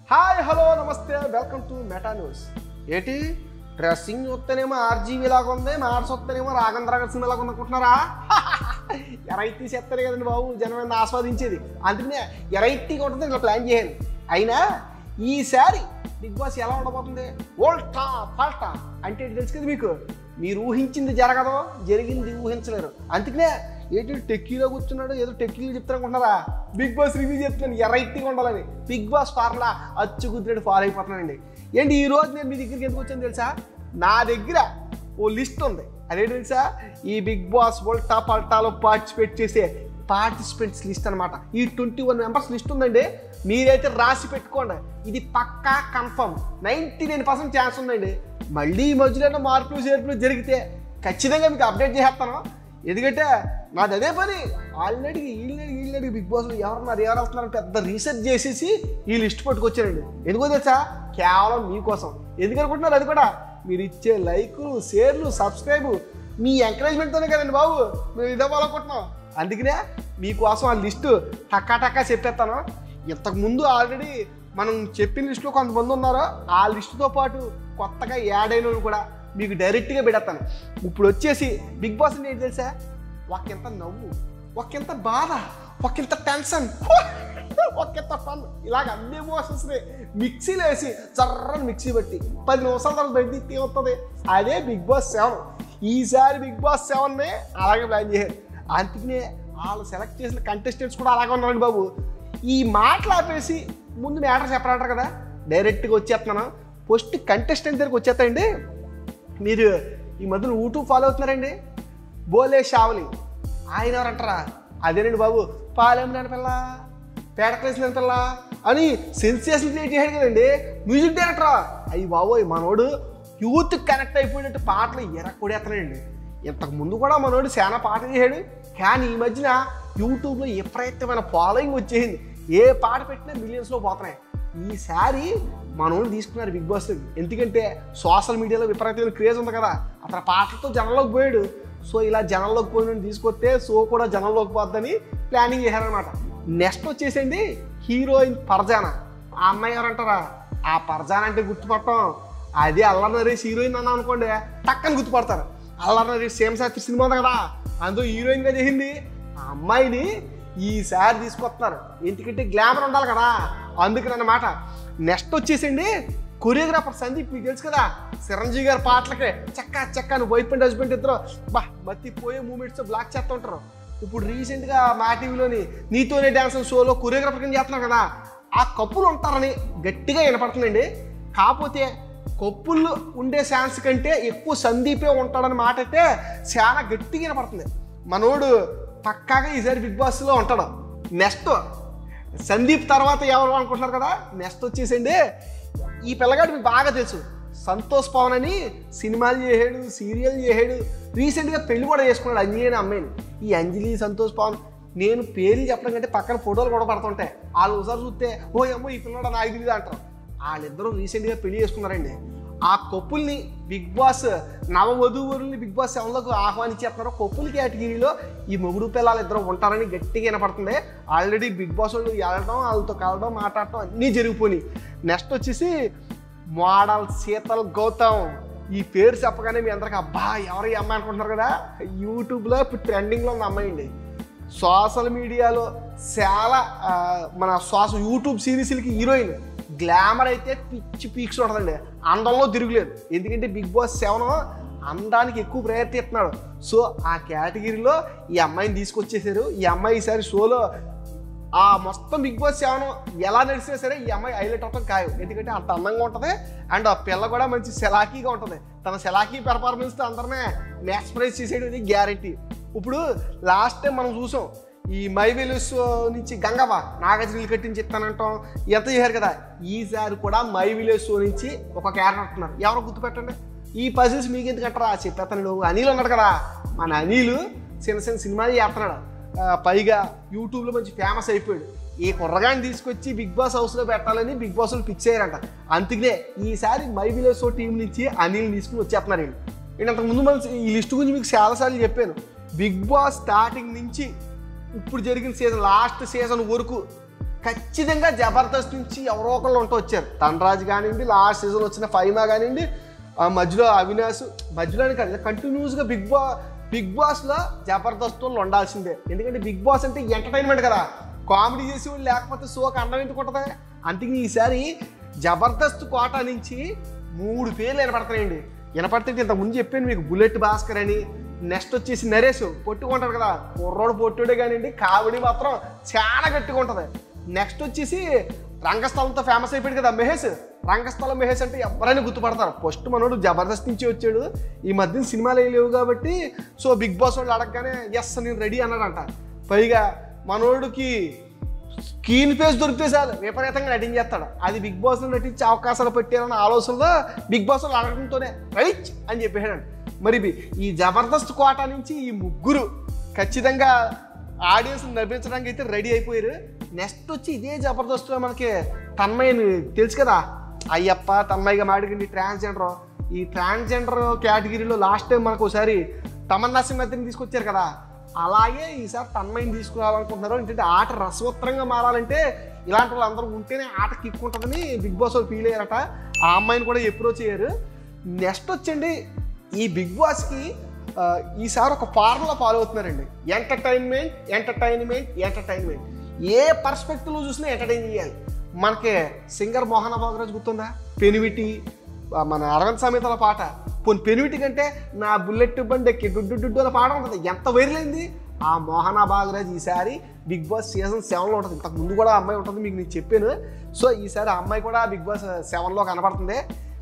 Hi hello నమస్తే welcome to Meta news ఏంటి dressing చూస్తేనేమో ఆర్జీవీ లాగా ఉంది మార్స్ వస్తేనేమో రాగంద్ర సినిమా లాగా ఉంది అనుకుంటున్నారా ఎరైటీ చెప్తారు కదండి బాబు జనం ఆస్వాదించేది అందుకనే ఎరైటీగా ఉంటుంది ఇట్లా ప్లాన్ చేయాలి అయినా ఈసారి బిగ్ బాస్ ఎలా ఉండబోతుంది ఓల్టా ఫాల్టా అంటే ఏంటి తెలుసు కదా మీకు మీరు ఊహించింది జరగదు జరిగింది ఊహించలేరు అందుకనే ఏంటి టెక్కీలో కూర్చున్నాడు ఏదో టెక్కీలో చెప్తాను అనుకుంటున్నారా బిగ్ బాస్ రివ్యూ చెప్తున్నాను ఎరైటీగా ఉండాలని బిగ్ బాస్ ఫార్ములా అచ్చు కుదిరేడు ఫాలో అయిపోతున్నానండి ఏంటి ఈ రోజు నేను మీ దగ్గరికి ఎందుకు వచ్చాను తెలుసా నా దగ్గర ఓ లిస్ట్ ఉంది అదేంటి తెలుసా ఈ బిగ్ బాస్ వోల్టా పల్టాలో పార్టిసిపేట్ చేసే పార్టిసిపెంట్స్ లిస్ట్ అనమాట ఈ ట్వంటీ వన్ మెంబర్స్ లిస్ట్ ఉందండి మీరైతే రాసి పెట్టుకోండి ఇది పక్కా confirm ninety nine percent chance ఉందండి మళ్ళీ ఈ మధ్యలో మార్పులు చేర్పులు జరిగితే ఖచ్చితంగా మీకు అప్డేట్ చేసేస్తాను ఎందుకంటే నాది అదే పని ఆల్రెడీ వీళ్ళడి వీళ్ళడి బిగ్ బాస్ ఎవరున్నారు ఎవరు వస్తున్నారు పెద్ద రీసెర్చ్ చేసేసి ఈ లిస్ట్ పట్టుకొచ్చానండి ఎందుకో తెలుసా కేవలం మీకోసం ఎందుకు అనుకుంటున్నారు అది కూడా మీరు ఇచ్చే లైకులు షేర్లు సబ్స్క్రైబ్ మీ ఎంకరేజ్మెంట్తోనే కదండి బాబు మేము ఇదవ్వాలనుకుంటున్నాం అందుకనే మీకోసం ఆ లిస్టు టక్కా టక్కా చెప్పేస్తాను ఇంతకుముందు ఆల్రెడీ మనం చెప్పిన లిస్టులో కొంతమంది ఉన్నారో ఆ లిస్టుతో పాటు కొత్తగా యాడ్ అయిన వాళ్ళు కూడా మీకు డైరెక్ట్గా పెడతాను ఇప్పుడు వచ్చేసి బిగ్ బాస్ అంటే ఏంటి తెలుసా ఒకంత నవ్వు ఒకంత బాధ ఒకంత టెన్షన్ ఒకంత ఫన్ ఇలాగ అన్ని ఎమోషన్స్ని మిక్సీలో వేసి చర్రని మిక్సీ పెట్టి పది నిమిషాల తర్వాత బయట తీస్తే ఏమవుతుంది అదే బిగ్ బాస్ సెవెన్ ఈసారి బిగ్ బాస్ సెవెన్నే అలాగే ప్లాన్ చేశారు అందుకనే వాళ్ళు సెలెక్ట్ చేసిన కంటెస్టెంట్స్ కూడా అలాగే ఉన్నారండి బాబు ఈ మాటలు ఆపేసి ముందు మ్యాటర్ చెప్పాలంటారు కదా డైరెక్ట్గా వచ్చేస్తున్నాను ఫస్ట్ కంటెస్టెంట్ దగ్గరికి వచ్చేస్తాయండి మీరు ఈ మధ్యన యూట్యూబ్ ఫాలో అవుతున్నారండి బోలే షావలి ఆయన ఎవరంటారా అదేనండి బాబు పాలెం లేని పిల్ల పేడకేసిన పిల్ల అని సెన్సేషన్ క్రియేట్ చేశాడు కదండి మ్యూజిక్ డైరెక్టరా అయ్యి బాబోయ్ మనోడు యూత్ కనెక్ట్ అయిపోయినట్టు పాటలు ఎరక్కొడేస్తున్నాడండి ఇంతకు ముందు కూడా మనోడు చాలా పాటలు చేశాడు కానీ ఈ మధ్యన యూట్యూబ్లో విపరీతమైన ఫాలోయింగ్ వచ్చేసింది ఏ పాట పెట్టినా మిలియన్స్లో పోతున్నాయి ఈసారి మనోడు తీసుకున్నారు బిగ్ బాస్ ఎందుకంటే సోషల్ మీడియాలో విపరీతమైన క్రేజ్ ఉంది కదా అతని పాటలతో జనంలోకి పోయాడు సో ఇలా జనంలోకి పోయిన తీసుకొస్తే సో కూడా జనంలోకి పోద్దని ప్లానింగ్ చేశారనమాట నెక్స్ట్ వచ్చేసండి హీరోయిన్ పర్జాన ఆ అమ్మాయి ఎవరంటారా ఆ పర్జాన అంటే గుర్తుపట్టం అదే అల్లరి నరేష్ హీరోయిన్ అన్నాం అనుకోండి టక్కని గుర్తుపడతారు అల్లరి నరేష్ సేమ్ శాస్త్రి సినిమా ఉంది కదా అందులో హీరోయిన్గా చేసింది ఆ అమ్మాయిని ఈసారి తీసుకొస్తున్నారు ఎందుకంటే గ్లామర్ ఉండాలి కదా అందుకని అన్నమాట నెక్స్ట్ వచ్చేసండి కొరియోగ్రాఫర్ సందీప్ మీకు తెలుసు కదా చిరంజీవి గారి పాటలకే చక్క చక్క నువ్వు వైఫ్ అండ్ హస్బెండ్ ఇద్దరు బా మత్తి పోయే మూమెంట్స్ బ్లాక్ చేస్తూ ఉంటారు ఇప్పుడు రీసెంట్గా మా టీవీలోని నీతోనే డ్యాన్స్ షోలో కొరియోగ్రాఫర్ కింద చేస్తున్నారు కదా ఆ కప్పులు ఉంటారని గట్టిగా వినపడుతుందండి కాకపోతే కప్పుల్లో ఉండే ఛాన్స్ కంటే ఎక్కువ సందీపే ఉంటాడని మాట అయితే చాలా గట్టిగా వినపడుతుంది మనోడు పక్కాగా ఈసారి బిగ్ బాస్లో ఉంటాడు నెక్స్ట్ సందీప్ తర్వాత ఎవరు అనుకుంటున్నారు కదా నెక్స్ట్ వచ్చేసండి ఈ పిల్లగాడు మీకు బాగా తెలుసు సంతోష్ పవన్ అని సినిమాలు చేసాడు సీరియల్ చేసాడు రీసెంట్గా పెళ్లి కూడా చేసుకున్నాడు అంజలి అనే అమ్మాయిని ఈ అంజలి సంతోష్ పవన్ నేను పేర్లు చెప్పడం కంటే పక్కన ఫోటోలు కూడా పడుతుంటాయి వాళ్ళు ఒకసారి చూస్తే ఓ అమ్మో ఈ పిల్లడు నాకు తెలియదు అంటారు వాళ్ళిద్దరూ రీసెంట్గా పెళ్లి చేసుకున్నారండి ఆ కప్పుల్ని బిగ్ బాస్ నవవధువుల్ని బిగ్ బాస్ సెవెన్లోకి ఆహ్వానించేస్తున్నారు కప్పుల కేటగిరీలో ఈ మొగుడు పిల్లలు ఇద్దరు ఉంటారని గట్టిగా వినపడుతుంది ఆల్రెడీ బిగ్ బాస్ వాళ్ళు వెళ్ళడం వాళ్ళతో కలవడం మాట్లాడటం అన్నీ జరిగిపోయినాయి నెక్స్ట్ వచ్చేసి మోడల్ శీతల్ గౌతమ్ ఈ పేరు చెప్పగానే మీ అందరికి అబ్బా ఎవరు ఈ అమ్మాయి అనుకుంటున్నారు కదా యూట్యూబ్లో ఇప్పుడు ట్రెండింగ్లో ఉన్న అమ్మాయి అండి సోషల్ మీడియాలో చాలా ఆ, మన సోష యూట్యూబ్ సిరీస్లకి హీరోయిన్ గ్లామర్ అయితే పిచ్చి పీక్స్ ఉంటుందండి అందంలో తిరుగులేదు ఎందుకంటే బిగ్ బాస్ సెవెన్ అందానికి ఎక్కువ ప్రయారిటీ ఇస్తున్నాడు సో ఆ కేటగిరీలో ఈ అమ్మాయిని తీసుకొచ్చేసారు ఈ అమ్మాయి ఈసారి షోలో ఆ మొత్తం బిగ్ బాస్ సెవెన్ ఎలా నడిచినా సరే ఈ అమ్మాయి హైలైట్ అవటం ఖాయం ఎందుకంటే అంత అందంగా ఉంటుంది అండ్ ఆ పిల్ల కూడా మంచి సెలాకీగా ఉంటుంది తన సెలాకీ పెర్ఫార్మెన్స్తో అందరినే మ్యాక్స్ప్రైజ్ చేసేది గ్యారంటీ ఇప్పుడు లాస్ట్ టైం మనం చూసాం ఈ మై విలుస్ నుంచి గంగవ్వ నాగార్జునలు కట్టించి ఇస్తానంటాం ఎంత చేశారు కదా ఈసారి కూడా మై విలేజ్ షో నుంచి ఒక క్యారెక్టర్ అంటున్నారు ఎవరో గుర్తుపెట్టండి ఈ పజిల్స్ మీకు ఎందుకు అంటారా చెప్పేస్తాను అనిల్ ఉన్నాడు కదా మన అనిల్ చిన్న చిన్న సినిమాలు చేస్తున్నాడు ఆ, పైగా యూట్యూబ్లో మంచి ఫేమస్ అయిపోయాడు ఈ కుర్రగాన్ని తీసుకొచ్చి బిగ్ బాస్ హౌస్లో పెట్టాలని బిగ్ బాస్ వాళ్ళు ఫిక్స్ అయ్యారంట అందుకనే ఈసారి మై విలేజ్ షో టీం నుంచి అనిల్ తీసుకుని వచ్చేస్తున్నారు వీళ్ళు నేను అంతకు ముందు మన ఈ లిస్ట్ గురించి మీకు చాలాసార్లు చెప్పాను బిగ్ బాస్ స్టార్టింగ్ నుంచి ఇప్పుడు జరిగిన సీజన్ లాస్ట్ సీజన్ వరకు ఖచ్చితంగా జబర్దస్త్ నుంచి ఎవరో ఒకళ్ళు ఉంటూ వచ్చారు ధనరాజ్ కానివ్వండి లాస్ట్ సీజన్ వచ్చిన ఫైమా కానివ్వండి ఆ మధ్యలో అవినాష్ మధ్యలో అని కాదు కంటిన్యూస్గా బిగ్ బా బిగ్ బాస్లో జబర్దస్త్ వాళ్ళు ఉండాల్సిందే ఎందుకంటే బిగ్ బాస్ అంటే ఎంటర్టైన్మెంట్ కదా కామెడీ చేసి వాళ్ళు లేకపోతే షోకి అన్నం ఎందుకు ఉంటుంది అందుకని ఈసారి జబర్దస్త్ కోట నుంచి మూడు పేర్లు వినపడతాయండి వినపడితే ఇంత ముందు చెప్పాను మీకు బుల్లెట్ భాస్కర్ అని నెక్స్ట్ వచ్చేసి నరేష్ పొట్టుకుంటాడు కదా కుర్రోడు పొట్టుడే కానివ్వండి కామెడీ మాత్రం చాలా గట్టిగా ఉంటుంది నెక్స్ట్ వచ్చేసి రంగస్థలంతో ఫేమస్ అయిపోయాడు కదా మహేష్ రంగస్థలం మహేష్ అంటే ఎవరైనా గుర్తుపడతారు ఫస్ట్ మనోడు జబర్దస్త్ నుంచి వచ్చాడు ఈ మధ్యన సినిమాలు ఏం లేవు కాబట్టి సో బిగ్ బాస్ వాళ్ళు అడగగానే ఎస్ నేను రెడీ అన్నాడంట పైగా మనోడికి స్క్రీన్ ఫేస్ దొరికితే చాలు విపరీతంగా నటించేస్తాడు అది బిగ్ బాస్ నటించే అవకాశాలు పెట్టారన్న ఆలోచనలో బిగ్ బాస్ వాళ్ళు అడగడంతోనే రైట్ అని చెప్పాడు మరి ఇవి ఈ జబర్దస్త్ కోట నుంచి ఈ ముగ్గురు ఖచ్చితంగా ఆడియన్స్ నవ్వించడానికి అయితే రెడీ అయిపోయారు నెక్స్ట్ వచ్చి ఇదే జబర్దస్త్లో మనకి తన్మయ్యని తెలుసు కదా అయ్యప్ప తన్మయ్యగా మాడికండి ట్రాన్స్జెండర్ ఈ ట్రాన్స్జెండర్ కేటగిరీలో లాస్ట్ టైం మనకు ఒకసారి తమన్నా సింహతిని తీసుకొచ్చారు కదా అలాగే ఈసారి తన్మయిని తీసుకురావాలనుకుంటున్నారు ఏంటంటే ఆట రసవత్తరంగా మారాలంటే ఇలాంటి వాళ్ళు అందరూ ఉంటేనే ఆట కిక్ ఉంటుందని బిగ్ బాస్ వాళ్ళు ఫీల్ అయ్యారట ఆ అమ్మాయిని కూడా అప్రోచ్ అయ్యారు నెక్స్ట్ వచ్చండి ఈ బిగ్ బాస్కి ఆ, ఈసారి ఒక ఫార్ములా ఫాలో అవుతున్నారండి ఎంటర్టైన్మెంట్ ఎంటర్టైన్మెంట్ ఎంటర్టైన్మెంట్ ఏ పర్స్పెక్టివ్లో చూసినా ఎంటర్టైన్ చేయాలి మనకి సింగర్ మోహన భాగరాజ్ గుర్తుందా పెనివిటి ఆ, మన అరవింద్ సమేతల పాట పోనీ పెనివిటి కంటే నా బుల్లెట్ బండి ఎక్కి డుడ్డు డుడ్డు అనే పాట ఉంటుంది ఎంత వైరలైంది ఆ మోహన భాగరాజ్ ఈసారి బిగ్ బాస్ సీజన్ సెవెన్లో ఉంటుంది ఇంతకు ముందు కూడా ఆ అమ్మాయి ఉంటుంది మీకు నేను చెప్పాను సో ఈసారి ఆ అమ్మాయి కూడా బిగ్ బాస్ సెవెన్లో కనబడుతుంది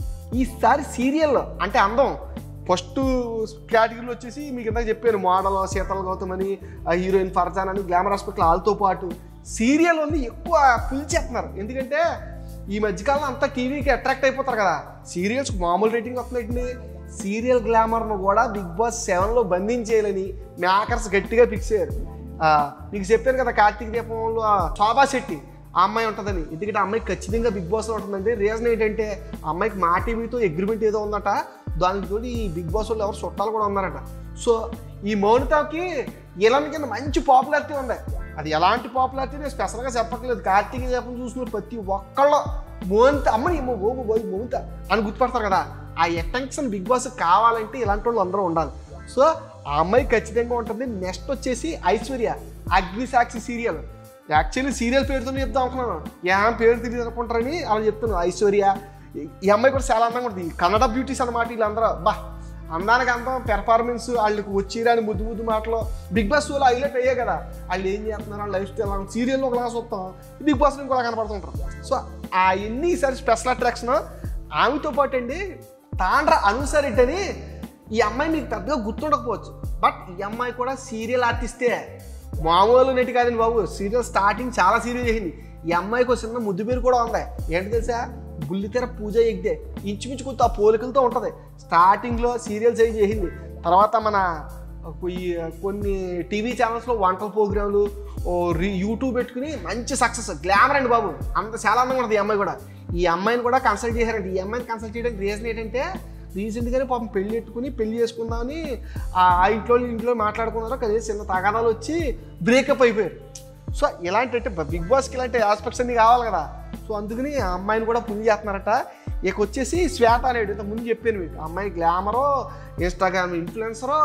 ఈసారి సీరియల్ అంటే అందం ఫస్ట్ కేటగిరీలో వచ్చేసి మీకు ఇందాక చెప్పాను మోడల్ శీతల్ గౌతమ్ అని ఆ హీరోయిన్ ఫర్జాన్ అని గ్లామర్ హాస్పిటల్ వాళ్ళతో పాటు సీరియల్ ఉంది ఎక్కువ ఫుల్ చేస్తున్నారు ఎందుకంటే ఈ మధ్యకాలంలో అంతా టీవీకి అట్రాక్ట్ అయిపోతారు కదా సీరియల్స్ మామూలు రేటింగ్ వస్తుందండి సీరియల్ గ్లామర్ను కూడా బిగ్ బాస్ సెవెన్లో బంధించేయాలని మేకర్స్ గట్టిగా ఫిక్స్ అయ్యారు ఆ, మీకు చెప్పాను కదా కార్తీక దీపంలో ఆ శోభా శెట్టి ఆ అమ్మాయి ఉంటుందని ఎందుకంటే ఆ అమ్మాయి ఖచ్చితంగా బిగ్ బాస్లో ఉంటుందండి రీజన్ ఏంటంటే ఆ అమ్మాయికి మా టీవీతో అగ్రిమెంట్ ఏదో ఉందట దానికి తోడు ఈ బిగ్ బాస్ వాళ్ళు ఎవరు చుట్టాలు కూడా ఉన్నారట సో ఈ మౌనితకి ఇలాంటి కింద మంచి పాపులారిటీ ఉంది అది ఎలాంటి పాపులారిటీ నేను స్పెషల్గా చెప్పట్లేదు కార్తీక దీపం చూసిన ప్రతి ఒక్కళ్ళు మోనిత అమ్మని ఏమో ఓ పోయి మోనిత అని గుర్తుపడతారు కదా ఆ అటెన్షన్ బిగ్ బాస్ కావాలంటే ఇలాంటి వాళ్ళు అందరూ ఉండాలి సో ఆ అమ్మాయి ఖచ్చితంగా ఉంటుంది నెక్స్ట్ వచ్చేసి Aishwarya Agnisakshi serial actually serial పేరుతోనే చెప్దాం అనుకున్నాను ఏ పేరు తెలియదు అనుకుంటారని అలా చెప్తున్నాను ఐశ్వర్య ఈ- ఈ అమ్మాయి కూడా చాలా అందంగా ఉంటుంది కన్నడ బ్యూటీస్ అన్నమాట వీళ్ళందరూ బా అందానికి అందం పెర్ఫార్మెన్స్ వాళ్ళకి వచ్చిరాని ముద్దు ముద్దు మాటలు బిగ్ బాస్ షోలో హైలైట్ అయ్యే కదా వాళ్ళు ఏం చేస్తున్నారు వాళ్ళ లైఫ్ స్టైల్ సీరియల్లో ఒకలా చూస్తాం బిగ్ బాస్ ఇంకోలా కనపడుతుంటారు సో ఆ ఎన్ని ఈసారి స్పెషల్ అట్రాక్షన్ ఆమెతో పాటు అండి తాండ్ర అనుసరిట్ అని ఈ అమ్మాయి మీకు పెద్దగా గుర్తుండకపోవచ్చు బట్ ఈ అమ్మాయి కూడా సీరియల్ ఆర్టిస్టే మామూలు నటి కాదండి బాబు సీరియల్ స్టార్టింగ్ చాలా సీరియల్ చేసింది ఈ అమ్మాయికి ఒక చిన్న ముద్దు పేరు కూడా ఉంది ఏంటి తెలుసా బుల్లితెర పూజ ఎగ్దే ఇంచుమించు కొంత ఆ పోలికలతో ఉంటుంది స్టార్టింగ్లో సీరియల్స్ అవి చేసింది తర్వాత మన ఈ కొన్ని టీవీ ఛానల్స్లో వంటల ప్రోగ్రాంలు ఓ రీ యూట్యూబ్ పెట్టుకుని మంచి సక్సెస్ గ్లామర్ అండి బాబు అంత చాలా అందంగా ఉంటుంది ఈ అమ్మాయి కూడా ఈ అమ్మాయిని కూడా కన్సల్ట్ చేశారండి ఈ అమ్మాయిని కన్సల్ట్ చేయడానికి రీజన్ ఏంటంటే రీసెంట్గానే పాపం పెళ్లి పెట్టుకుని పెళ్లి చేసుకుందామని ఆ ఆ ఇంట్లో ఇంట్లో మాట్లాడుకున్నారు కానీ చిన్న తగాదాలు వచ్చి బ్రేకప్ అయిపోయారు సో ఇలాంటి అంటే బిగ్ బాస్కి ఇలాంటి ఆస్పెక్ట్స్ అన్ని కావాలి కదా సో అందుకని ఆ అమ్మాయిని కూడా పుణ్య చేస్తున్నారట ఇక వచ్చేసి శ్వేత అనేడు ఇంత ముందు చెప్పాను మీకు ఆ అమ్మాయి గ్లామరో ఇన్స్టాగ్రామ్ ఇన్ఫ్లుయెన్సరో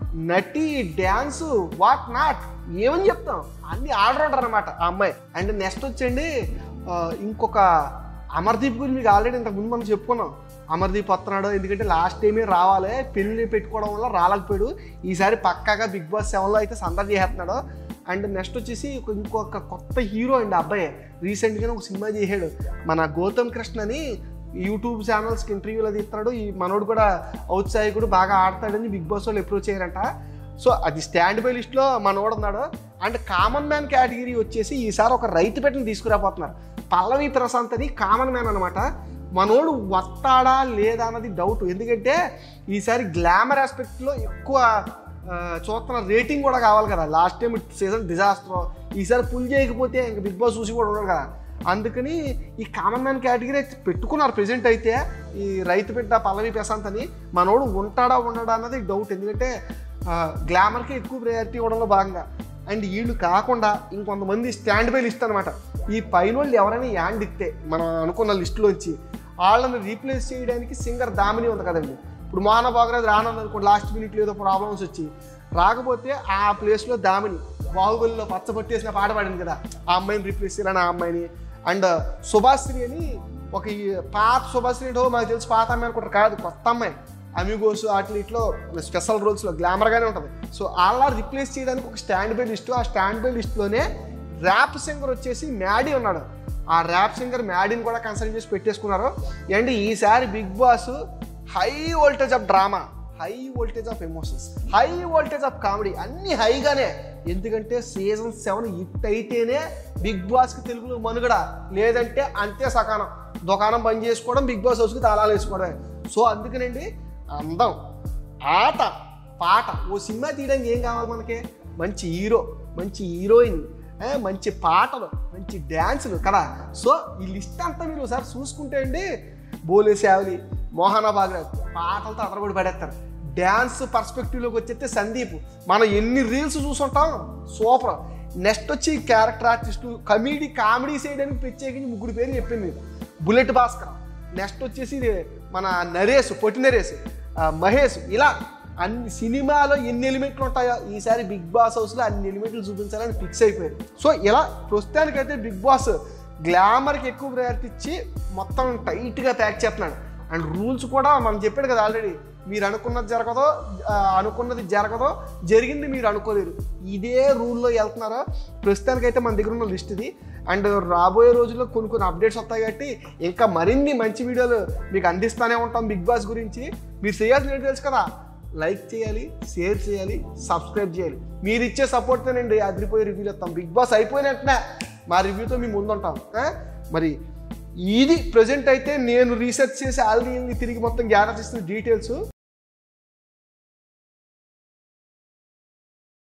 నటి డ్యాన్స్ వాట్ నాట్ ఏమని చెప్తాం అన్ని ఆల్రౌండర్ అనమాట ఆ అమ్మాయి అండ్ నెక్స్ట్ వచ్చండి ఆ, ఇంకొక అమర్దీప్ గురించి మీకు ఆల్రెడీ ఇంతకు ముందు మనం చెప్పుకున్నాం అమర్దీప్ వస్తున్నాడు ఎందుకంటే లాస్ట్ టైమే రావాలి పెళ్లి పెట్టుకోవడం వల్ల రాలేకపోయాడు ఈసారి పక్కాగా బిగ్ బాస్ సెవెన్లో అయితే సందడి చేస్తున్నాడు అండ్ నెక్స్ట్ వచ్చేసి ఒక- ఇంకొక కొత్త హీరో అండి ఆ అబ్బాయి రీసెంట్గానే ఒక సినిమా చేశాడు మన గౌతమ్ కృష్ణ అని యూట్యూబ్ ఛానల్స్కి ఇంటర్వ్యూలు అది ఇస్తున్నాడు ఈ మనోడు కూడా ఔత్సాహికుడు బాగా ఆడతాడని బిగ్ బాస్ వాళ్ళు అప్రోచ్ అయ్యారంట సో అది స్టాండ్ బై లిస్ట్లో మనోడు ఉన్నాడు అండ్ కామన్ మ్యాన్ కేటగిరీ వచ్చేసి ఈసారి ఒక రైతు పెట్టిని తీసుకురాబోతున్నారు పల్లవి ప్రశాంత్ అని కామన్ మ్యాన్ అనమాట మనోడు వస్తాడా లేదా అన్నది డౌట్ ఎందుకంటే ఈసారి గ్లామర్ ఆస్పెక్ట్లో ఎక్కువ ఆ, చూస్తున్న రేటింగ్ కూడా కావాలి కదా లాస్ట్ టైం సీజన్ డిజాస్టర్ ఈసారి పుల్ చేయకపోతే ఇంక బిగ్ బాస్ చూసి కూడా ఉండదు కదా అందుకని ఈ కామన్ మ్యాన్ కేటగిరీ అయితే పెట్టుకున్నారు ప్రెజెంట్ అయితే ఈ రైతు బిడ్డ పల్లవి ప్రశాంత్ అని మనోడు ఉంటాడా ఉండడా అన్నది డౌట్ ఎందుకంటే గ్లామర్కి ఎక్కువ ప్రయారిటీ ఇవ్వడంలో భాగంగా అండ్ వీళ్ళు కాకుండా ఇంకొంతమంది స్టాండ్ బై లిస్ట్ అనమాట ఈ పైన వాళ్ళు ఎవరైనా యాండ్ ఇస్తే మనం అనుకున్న లిస్టులోంచి వాళ్ళని రీప్లేస్ చేయడానికి సింగర్ దామిని ఉంది కదండి ఇప్పుడు మోహన భాగరాజ్ రానుంది అనుకోండి లాస్ట్ మినిట్లో ఏదో ప్రాబ్లమ్స్ వచ్చి రాకపోతే ఆ ప్లేస్లో దామిని బాహుబలిలో పచ్చ పట్టేసిన పాట పాడింది కదా ఆ అమ్మాయిని రీప్లేస్ చేయాలని ఆ అమ్మాయిని అండ్ సుభాశ్రీ అని ఒక ఈ పాత సుభాశ్రీ ఏంటో మాకు తెలిసి పాత అమ్మాయి అనుకుంటారు కాదు కొత్త అమ్మాయి అమిగోస్ వాటి ఇట్లో స్పెషల్ రోల్స్లో గ్లామర్గానే ఉంటుంది సో అలా రిప్లేస్ చేయడానికి ఒక స్టాండ్ బై లిస్టు ఆ స్టాండ్ బై లిస్ట్లోనే ర్యాప్ సింగర్ వచ్చేసి మ్యాడీ ఉన్నాడు ఆ ర్యాప్ సింగర్ మ్యాడీని కూడా కన్సల్ట్ చేసి పెట్టేసుకున్నారు అండ్ ఈసారి big boss high voltage of drama high voltage of emotions high voltage of comedy అన్ని హైగానే ఎందుకంటే సీజన్ సెవెన్ హిట్ అయితేనే బిగ్ బాస్కి తెలుగులో మనుగడ లేదంటే అంతే సకాలం దుకాణం బంద్ చేసుకోవడం బిగ్ బాస్ హౌస్కి తాళాలు వేసుకోవడమే సో అందుకనండి అందం ఆట పాట ఓ సినిమా తీయడానికి ఏం కావాలి మనకి మంచి హీరో మంచి హీరోయిన్ ఏ, మంచి పాటలు మంచి డ్యాన్సులు కదా సో ఈ లిస్ట్ అంతా మీరు ఒకసారి చూసుకుంటే అండి బోలే శావలి మోహన బాగ్రాజ్ పాటలతో అదరబడి పడేస్తారు డ్యాన్స్ పర్స్పెక్టివ్లోకి వచ్చేస్తే సందీప్ మనం ఎన్ని రీల్స్ చూసుంటాం సూపర్ నెక్స్ట్ వచ్చి క్యారెక్టర్ ఆర్టిస్టు కమీడీ కామెడీ చేయడానికి ప్రత్యేకించి ముగ్గురు పేర్లు చెప్పింది బుల్లెట్ భాస్కర్ నెక్స్ట్ వచ్చేసి ఇది మన నరేష్ పొట్టి నరేష్ ఆ, మహేష్ ఇలా అన్ని సినిమాలో ఎన్ని ఎలిమెంట్లు ఉంటాయో ఈసారి బిగ్ బాస్ హౌస్లో అన్ని ఎలిమెంట్లు చూపించాలని ఫిక్స్ అయిపోయారు సో ఇలా ప్రస్తుతానికైతే బిగ్ బాస్ గ్లామర్కి ఎక్కువ ప్రయారిటీ ఇచ్చి మొత్తం టైట్గా ప్యాక్ చేస్తున్నాడు అండ్ రూల్స్ కూడా మనం చెప్పాడు కదా ఆల్రెడీ మీరు అనుకున్నది జరగదో ఆ, అనుకున్నది జరగదో జరిగింది మీరు అనుకోలేరు ఇదే రూల్లో వెళ్తున్నారో ప్రస్తుతానికైతే మన దగ్గర ఉన్న లిస్ట్ ఇది అండ్ రాబోయే రోజుల్లో కొన్ని కొన్ని అప్డేట్స్ వస్తాయి కాబట్టి ఇంకా మరిన్ని మంచి వీడియోలు మీకు అందిస్తూనే ఉంటాం బిగ్ బాస్ గురించి మీరు చేయాల్సిన ఏంటో తెలుసు కదా లైక్ చేయాలి షేర్ చేయాలి సబ్స్క్రైబ్ చేయాలి మీరు ఇచ్చే సపోర్ట్తోనండి అదిరిపోయి రివ్యూలు ఇస్తాం బిగ్ బాస్ అయిపోయిన వెంటనే మా రివ్యూతో మీ ముందుంటాం ఆ? మరి ఇది ప్రజెంట్ అయితే నేను రీసెర్చ్ చేసి ఆల్రెడీ తిరిగి మొత్తం గ్యాదర్ చేసిన డీటెయిల్స్